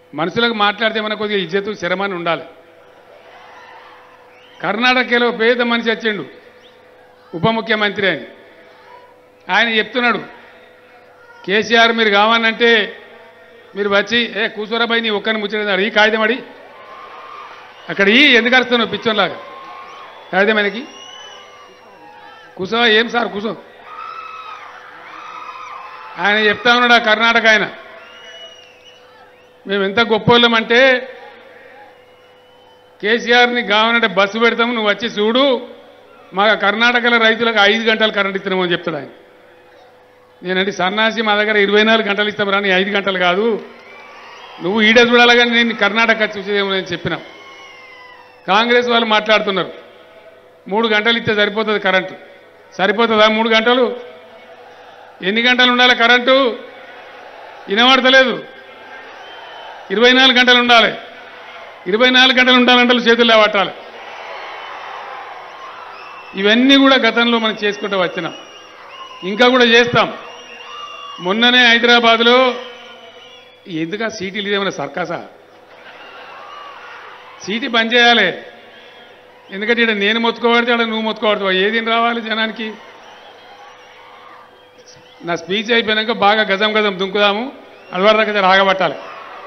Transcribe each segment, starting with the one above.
మనుషులకు మాట్లాడితే మన కొద్దిగా ఇజ్జతు శరమని ఉండాలి కర్ణాటకలో పేద మనిషి వచ్చిండు ఉప ముఖ్యమంత్రి అని ఆయన చెప్తున్నాడు కేసీఆర్ మీరు కావాలంటే మీరు వచ్చి ఏ కూసోరాబాయి నీ ఒక్కరిని ముచ్చడం ఈ కాగితం అడి అక్కడ ఈ ఎందుకు అరుస్తున్నావు పిచ్చోన్లాగా కాగితం ఆయనకి కూసో ఏం సార్ కూసో ఆయన చెప్తా ఉన్నాడు ఆ కర్ణాటక ఆయన మేము ఎంత గొప్పోళ్ళమంటే కేసీఆర్ని కావాలంటే బస్సు పెడతాము నువ్వు వచ్చి చూడు మా కర్ణాటకలో రైతులకు ఐదు గంటలు కరెంట్ ఇస్తున్నామని చెప్తాడు ఆయన నేనంటే సన్నాసి మా దగ్గర ఇరవై నాలుగు గంటలు ఇస్తాం రాని ఐదు గంటలు కాదు నువ్వు ఈడ చూడాలి కానీ నేను కర్ణాటక చూసేదేమో నేను చెప్పినా కాంగ్రెస్ వాళ్ళు మాట్లాడుతున్నారు మూడు గంటలు ఇస్తే సరిపోతుంది కరెంటు సరిపోతుందా మూడు గంటలు ఎన్ని గంటలు ఉండాలి కరెంటు వినబడతలేదు ఇరవై నాలుగు గంటలు ఉండాలి ఇరవై నాలుగు గంటలు ఉండాలంటే చేతుల్లో పట్టాలి ఇవన్నీ కూడా గతంలో మనం చేసుకుంటూ వచ్చినాం ఇంకా కూడా చేస్తాం మొన్ననే హైదరాబాద్లో ఎందుక సీటీలు ఇదేమైనా సర్కాసా సీటీ బంద్ చేయాలి ఎందుకంటే ఇక్కడ నేను మొత్తుకోబడితే ఇక్కడ నువ్వు మొత్తుకోబడతావు ఏది రావాలి జనానికి నా స్పీచ్ అయిపోయినాక బాగా గజం గజం దుంకుదాము అలవాటు దగ్గర రాగబట్టాలి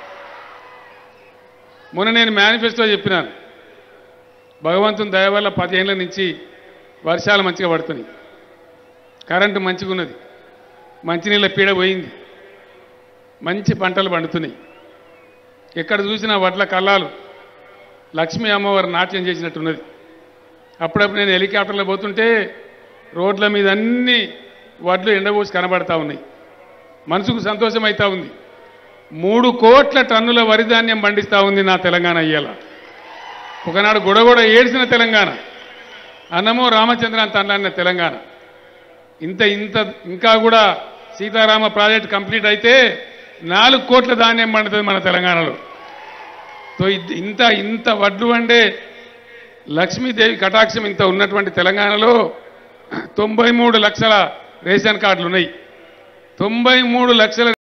మొన్న నేను మేనిఫెస్టో చెప్పినాను భగవంతుని దయ వల్ల పదిహేనుల నుంచి వర్షాలు మంచిగా పడుతున్నాయి కరెంటు మంచిగా ఉన్నది మంచినీళ్ళ పీడ పోయింది మంచి పంటలు పండుతున్నాయి ఎక్కడ చూసినా వడ్ల కళ్ళాలు లక్ష్మీ అమ్మవారు నాట్యం చేసినట్టున్నది అప్పుడప్పుడు నేను హెలికాప్టర్లో పోతుంటే రోడ్ల మీద అన్ని వడ్లు ఎండబోసి కనబడతా ఉన్నాయి మనసుకు సంతోషం అవుతా ఉంది మూడు కోట్ల టన్నుల వరి ధాన్యం పండిస్తా ఉంది నా తెలంగాణ ఇయ్యాల ఒకనాడు గొడగొడ ఏడ్చిన తెలంగాణ అన్నమో రామచంద్ర అంత అన్న తెలంగాణ ఇంత ఇంత ఇంకా కూడా సీతారామ ప్రాజెక్ట్ కంప్లీట్ అయితే నాలుగు కోట్ల ధాన్యం పండుతుంది మన తెలంగాణలో సో ఇద్- ఇంత ఇంత వడ్లు వండే లక్ష్మీదేవి కటాక్షం ఇంత ఉన్నటువంటి తెలంగాణలో తొంభై మూడు లక్షల రేషన్ కార్డులు ఉన్నాయి తొంభై మూడు లక్షల